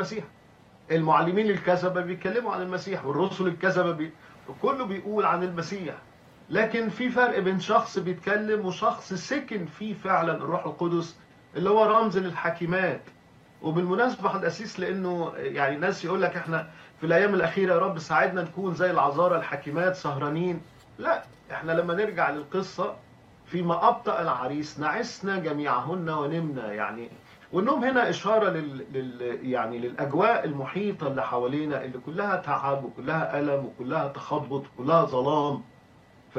المسيح المعلمين الكذبه بيتكلموا عن المسيح والرسل الكذبه بي... كله بيقول عن المسيح لكن في فرق بين شخص بيتكلم وشخص سكن فيه فعلا الروح القدس اللي هو رمز للحكيمات وبالمناسبه حد اسيس لانه يعني ناس يقول لك احنا في الايام الاخيره يا رب ساعدنا نكون زي العذارى الحكيمات سهرانين لا احنا لما نرجع للقصه فيما ابطا العريس نعسنا جميعهن ونمنا يعني والنوم هنا اشاره لل... لل... يعني للاجواء المحيطه اللي حوالينا اللي كلها تعب وكلها الم وكلها تخبط وكلها ظلام ف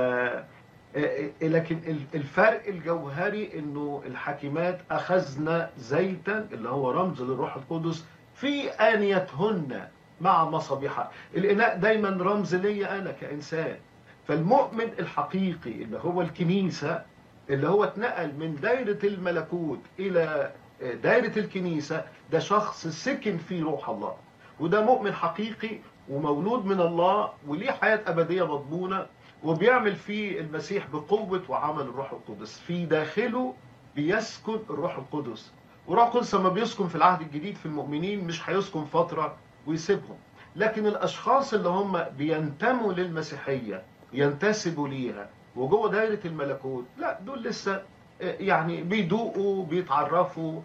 لكن الفرق الجوهري انه الحاكمات اخذنا زيتا اللي هو رمز للروح القدس في انيتهن مع مصابيحها الاناء دايما رمز ليا انا كانسان فالمؤمن الحقيقي اللي هو الكنيسه اللي هو اتنقل من دايره الملكوت الى دايره الكنيسه ده شخص سكن في روح الله وده مؤمن حقيقي ومولود من الله وليه حياه ابديه مضمونه وبيعمل فيه المسيح بقوة وعمل الروح القدس في داخله بيسكن الروح القدس والروح القدس لما بيسكن في العهد الجديد في المؤمنين مش هيسكن فترة ويسيبهم لكن الأشخاص اللي هم بينتموا للمسيحية ينتسبوا ليها وجوه دايرة الملكوت لا دول لسه يعني بيدوقوا بيتعرفوا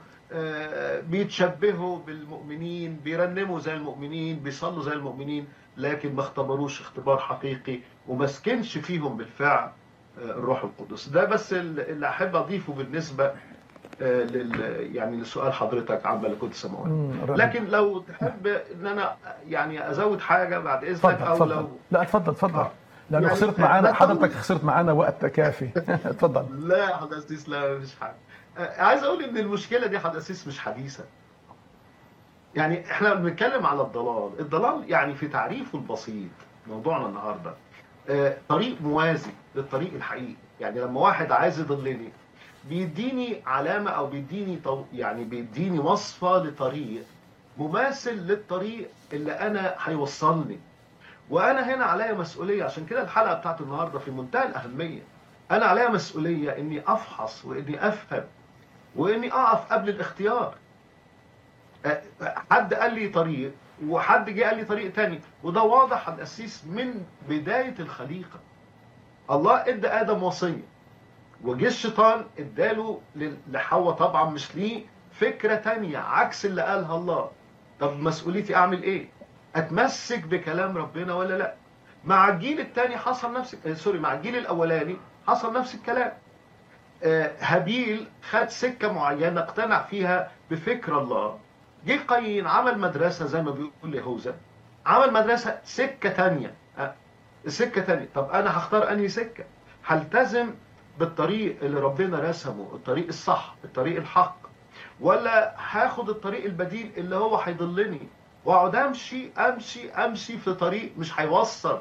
بيتشبهوا بالمؤمنين بيرنموا زي المؤمنين بيصلوا زي المؤمنين لكن ما اختبروش اختبار حقيقي وما سكنش فيهم بالفعل الروح القدس ده بس اللي احب اضيفه بالنسبه لل يعني لسؤال حضرتك عن ملكوت السماوات لكن لو تحب ان انا يعني ازود حاجه بعد اذنك او اتفضل. لو لا اتفضل اتفضل آه. لانه يعني خسرت معانا بطول- حضرتك خسرت معانا وقت كافي اتفضل لا يا حدثيس لا مفيش حاجه آه، عايز اقول ان المشكله دي حدثيس مش حديثه يعني احنا بنتكلم على الضلال الضلال يعني في تعريفه البسيط موضوعنا النهارده آه، طريق موازي للطريق الحقيقي يعني لما واحد عايز يضلني بيديني علامه او بيديني طو... يعني بيديني وصفه لطريق مماثل للطريق اللي انا هيوصلني وانا هنا عليا مسؤوليه عشان كده الحلقه بتاعت النهارده في منتهى الاهميه انا عليا مسؤوليه اني افحص واني افهم واني اقف قبل الاختيار أه، حد قال لي طريق وحد جه قال لي طريق تاني وده واضح الاسيس من بدايه الخليقه الله ادى ادم وصيه وجه الشيطان اداله ل- لحواء طبعا مش ليه فكره تانية عكس اللي قالها الله طب مسؤوليتي اعمل ايه اتمسك بكلام ربنا ولا لا مع الجيل الثاني حصل نفس آه، سوري مع الجيل الاولاني حصل نفس الكلام آه، هابيل خد سكه معينه اقتنع فيها بفكر الله جه قايين عمل مدرسه زي ما بيقول يهوذا عمل مدرسه سكه تانية آه، سكه تانية طب انا هختار انهي سكه هلتزم بالطريق اللي ربنا رسمه الطريق الصح الطريق الحق ولا هاخد الطريق البديل اللي هو هيضلني واقعد امشي امشي امشي في طريق مش هيوصل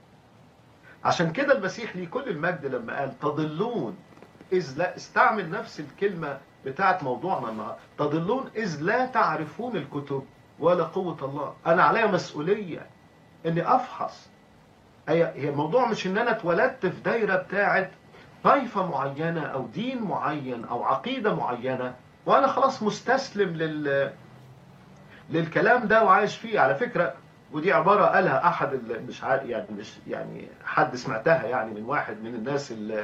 عشان كده المسيح ليه كل المجد لما قال تضلون اذ لا استعمل نفس الكلمه بتاعت موضوعنا النهارده تضلون اذ لا تعرفون الكتب ولا قوه الله انا عليا مسؤوليه اني افحص هي هي الموضوع مش ان انا اتولدت في دايره بتاعت طائفه معينه او دين معين او عقيده معينه وانا خلاص مستسلم لل للكلام ده وعايش فيه على فكره ودي عباره قالها احد ال- مش عارف يعني مش يعني حد سمعتها يعني من واحد من الناس ال-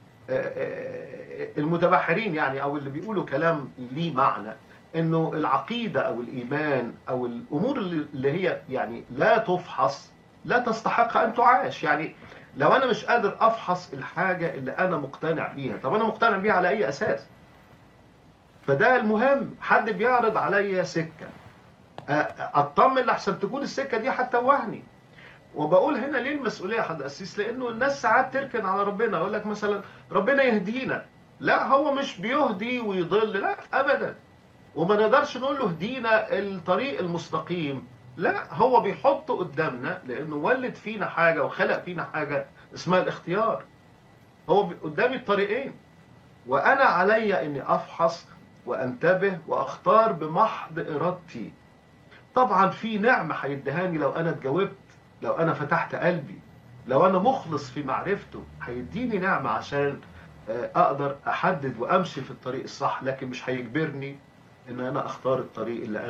المتبحرين يعني او اللي بيقولوا كلام ليه معنى انه العقيده او الايمان او الامور اللي اللي هي يعني لا تفحص لا تستحق ان تعاش يعني لو انا مش قادر افحص الحاجه اللي انا مقتنع بيها طب انا مقتنع بيها على اي اساس فده المهم حد بيعرض عليا سكه أ- اطمن لحسن تكون السكه دي هتوهني وبقول هنا ليه المسؤوليه يا حد اسيس لانه الناس ساعات تركن على ربنا يقول لك مثلا ربنا يهدينا لا هو مش بيهدي ويضل لا ابدا وما نقدرش نقول له اهدينا الطريق المستقيم لا هو بيحط قدامنا لانه ولد فينا حاجه وخلق فينا حاجه اسمها الاختيار هو بي- قدامي الطريقين وانا علي اني افحص وانتبه واختار بمحض ارادتي طبعا في نعمه هيديهاني لو انا اتجاوبت لو انا فتحت قلبي لو انا مخلص في معرفته هيديني نعمه عشان آه، اقدر احدد وامشي في الطريق الصح لكن مش هيجبرني ان انا اختار الطريق اللي انا